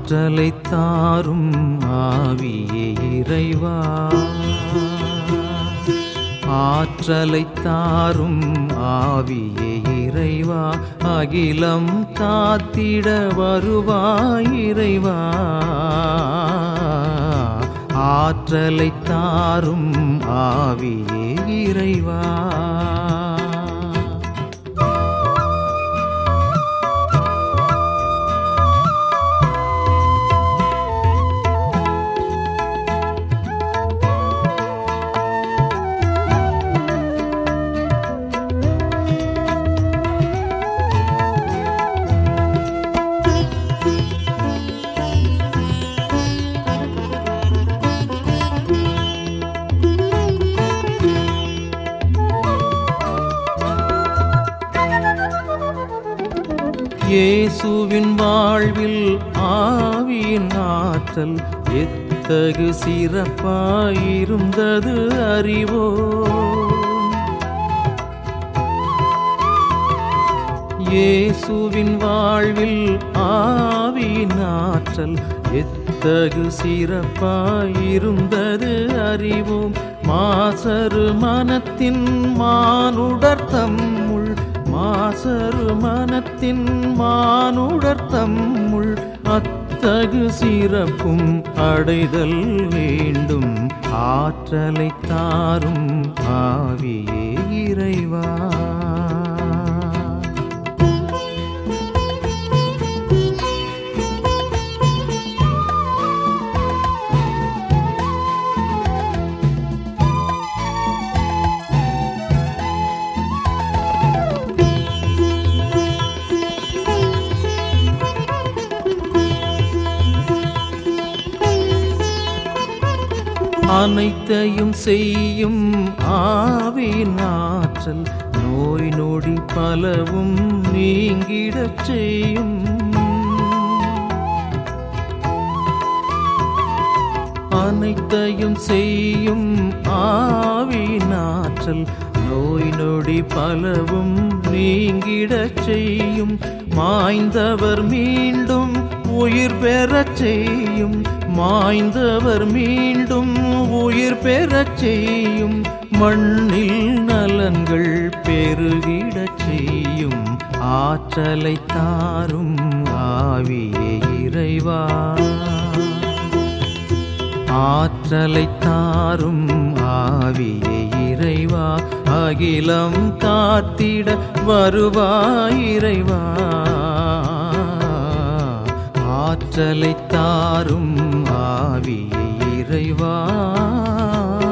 ஆற்றலை தாரும் ஆவியே இறைவா ஆற்றலை தாரும் ஆவியே இறைவா அகிலம் காத்திட வருவாய் இறைவா ஆற்றலை தாரும் ஆவியே இறைவா இயேசுவின் வாழ்வில் ஆவியின் ஆற்றல் எத்தகு சிறப்பாயிருந்தது அறிவோ இயேசுவின் வாழ்வில் ஆவியின் ஆற்றல் எத்தகு சிறப்பாயிருந்தது அறிவோம் மாசரு மனத்தின் மானுடர் தம்முள் மாசரு மனத்தின் மானுடர் தம்முள் அத்தகு சிறப்பும் அடைதல் வேண்டும் ஆற்றலை தாரும் ஆவியே இறைவா அனைத்தையும் செய்யும் ஆவியின் ஆற்றல் நோய் நொடி பலவும் நீங்கிடச் செய்யும் அனைத்தையும் செய்யும் ஆவியின் ஆற்றல் நோய் நொடி பலவும் நீங்கிடச் செய்யும் மாய்ந்தவர் மீண்டும் உயிர் பெறச் செய்யும் மாய்ந்தவர் மீண்டும் உயிர் பெறச் செய்யும் மண்ணில் நலன்கள் பெருகிடச் செய்யும் ஆற்றலை தாரும் ஆவியே இறைவா ஆற்றலை தாரும் ஆவியே இறைவா அகிலம் காத்திட வருவாய் இறைவா ஆற்றலை தாரும் ஆவியே இறைவா